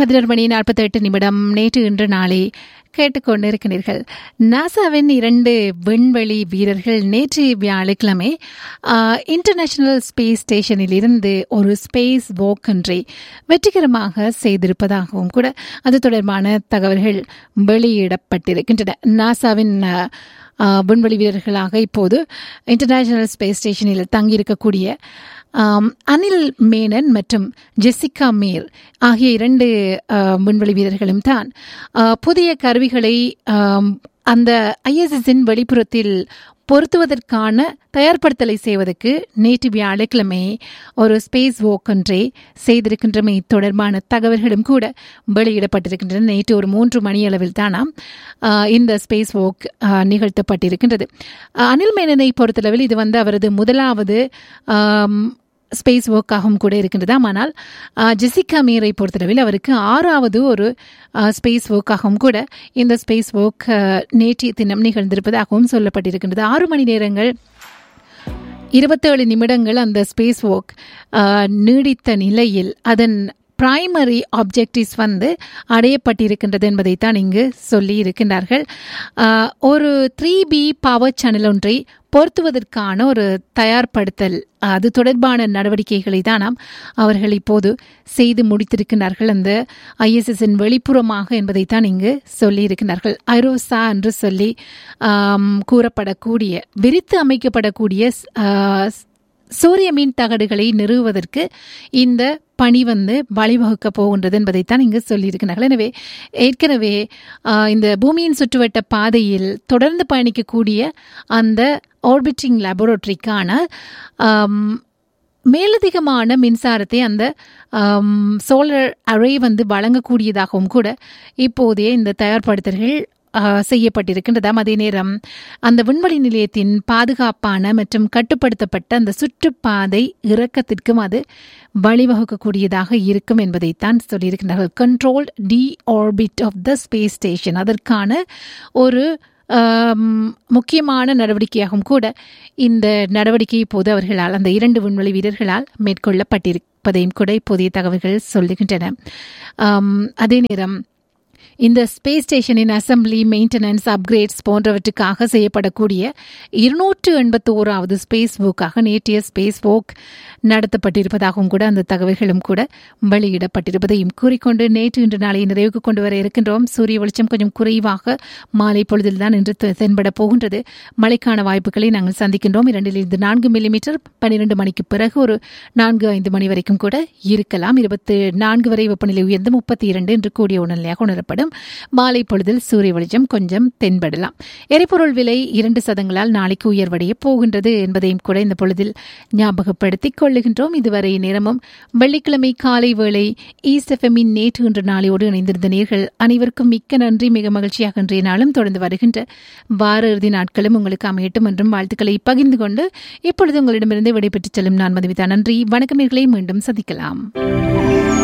பதினொரு மணி நாற்பத்தெட்டு நிமிடம் நேற்று இன்று நாளை கேட்டுக்கொண்டிருக்கிறீர்கள் நாசாவின் இரண்டு விண்வெளி வீரர்கள் நேற்று வியாழக்கிழமை இன்டர்நேஷனல் ஸ்பேஸ் ஸ்டேஷனில் இருந்து ஒரு ஸ்பேஸ் வாக் ஒன்றை வெற்றிகரமாக செய்திருப்பதாகவும் கூட அது தொடர்பான தகவல்கள் வெளியிடப்பட்டிருக்கின்றன நாசாவின் விண்வெளி வீரர்களாக இப்போது இன்டர்நேஷனல் ஸ்பேஸ் ஸ்டேஷனில் தங்கியிருக்கக்கூடிய அனில் மேனன் மற்றும் ஜெசிகா மீர் ஆகிய இரண்டு விண்வெளி வீரர்களும் தான் புதிய கருவிகளை அந்த ஐஎஸ்எஸ்ஸின் வெளிப்புறத்தில் பொருத்துவதற்கான தயார்படுத்தலை செய்வதற்கு நேற்று வியாழக்கிழமை ஒரு ஸ்பேஸ் வாக் ஒன்றை செய்திருக்கின்றமை தொடர்பான தகவல்களும் கூட வெளியிடப்பட்டிருக்கின்றன நேற்று ஒரு மூன்று மணி அளவில் தானாம் இந்த ஸ்பேஸ் வாக் நிகழ்த்தப்பட்டிருக்கின்றது அனில் மேனனை பொறுத்தளவில் இது வந்து அவரது முதலாவது ஸ்பேஸ் ஒர்க்காகவும் கூட இருக்கின்றதாம் ஆனால் ஜெசிகா மீரை பொறுத்தளவில் அவருக்கு ஆறாவது ஒரு ஸ்பேஸ் ஒர்க்காகவும் கூட இந்த ஸ்பேஸ் ஒர்க் நேற்றைய தினம் நிகழ்ந்திருப்பதாகவும் சொல்லப்பட்டிருக்கின்றது ஆறு மணி நேரங்கள் இருபத்தேழு நிமிடங்கள் அந்த ஸ்பேஸ் ஒர்க் நீடித்த நிலையில் அதன் பிரைமரி ஆப்ஜெக்டிவ்ஸ் வந்து அடையப்பட்டிருக்கின்றது என்பதைத்தான் இங்கு சொல்லி இருக்கின்றார்கள் ஒரு த்ரீ பி பவர் சேனல் ஒன்றை பொருத்துவதற்கான ஒரு தயார்படுத்தல் அது தொடர்பான நடவடிக்கைகளை தானாம் அவர்கள் இப்போது செய்து முடித்திருக்கிறார்கள் அந்த ஐஎஸ்எஸ்ஸின் வெளிப்புறமாக என்பதைத்தான் இங்கு சொல்லியிருக்கிறார்கள் ஐரோசா என்று சொல்லி கூறப்படக்கூடிய விரித்து அமைக்கப்படக்கூடிய சூரிய மீன் தகடுகளை நிறுவுவதற்கு இந்த பணி வந்து வழிவகுக்க போகின்றது என்பதைத்தான் இங்கு சொல்லியிருக்கிறார்கள் எனவே ஏற்கனவே இந்த பூமியின் சுற்றுவட்ட பாதையில் தொடர்ந்து பயணிக்கக்கூடிய அந்த ஆர்பிட்டிங் லேபரட்டரிக்கான மேலதிகமான மின்சாரத்தை அந்த சோலர் அறை வந்து வழங்கக்கூடியதாகவும் கூட இப்போதைய இந்த தயார்படுத்தல்கள் செய்யப்பட்டிருக்கின்றதாம் அதே நேரம் அந்த விண்வெளி நிலையத்தின் பாதுகாப்பான மற்றும் கட்டுப்படுத்தப்பட்ட அந்த சுற்றுப்பாதை இறக்கத்திற்கும் அது வழிவகுக்கக்கூடியதாக இருக்கும் என்பதைத்தான் சொல்லியிருக்கிறார்கள் control deorbit of the space station அதற்கான ஒரு முக்கியமான நடவடிக்கையாகவும் கூட இந்த நடவடிக்கை இப்போது அவர்களால் அந்த இரண்டு விண்வெளி வீரர்களால் மேற்கொள்ளப்பட்டிருப்பதையும் கூட இப்போதைய தகவல்கள் சொல்லுகின்றன அதே நேரம் இந்த ஸ்பேஸ் ஸ்டேஷனின் அசம்பிளி மெயின்டெனன்ஸ் அப்கிரேட்ஸ் போன்றவற்றுக்காக செய்யப்படக்கூடிய இருநூற்று எண்பத்தி ஓராவது ஸ்பேஸ் வோக்காக நேற்றைய ஸ்பேஸ் வோக் நடத்தப்பட்டிருப்பதாகவும் கூட அந்த தகவல்களும் கூட வெளியிடப்பட்டிருப்பதையும் கூறிக்கொண்டு நேற்று இன்று நாளை நிறைவுக்கு கொண்டு வர இருக்கின்றோம் சூரிய வெளிச்சம் கொஞ்சம் குறைவாக மாலை பொழுதில் தான் இன்று தென்பட போகின்றது மழைக்கான வாய்ப்புகளை நாங்கள் சந்திக்கின்றோம் இரண்டிலிருந்து நான்கு மில்லிமீட்டர் பன்னிரண்டு மணிக்கு பிறகு ஒரு நான்கு ஐந்து மணி வரைக்கும் கூட இருக்கலாம் இருபத்தி நான்கு வரை வெப்பநிலை உயர்ந்து முப்பத்தி இரண்டு என்று கூடிய உணர்நிலையாக உணரப்படும் மாலை பொழுதில் சூரிய வெளிச்சம் கொஞ்சம் தென்படலாம் எரிபொருள் விலை இரண்டு சதங்களால் நாளைக்கு உயர்வடைய போகின்றது என்பதையும் கூட இந்த பொழுதில் ஞாபகப்படுத்திக் கொள்ளுகின்றோம் இதுவரை நேரமும் வெள்ளிக்கிழமை காலை வேளை ஈஸ்ட் எஃப்எம்மின் நேற்று இன்று நாளையோடு இணைந்திருந்த நேர்கள் அனைவருக்கும் மிக்க நன்றி மிக மகிழ்ச்சியாக இன்றைய நாளும் தொடர்ந்து வருகின்ற வார இறுதி நாட்களும் உங்களுக்கு அமையட்டும் என்றும் வாழ்த்துக்களை பகிர்ந்து கொண்டு இப்பொழுது உங்களிடமிருந்து விடைபெற்றுச் செல்லும் நான் மதுவிதா நன்றி வணக்கம் மீண்டும் சந்திக்கலாம்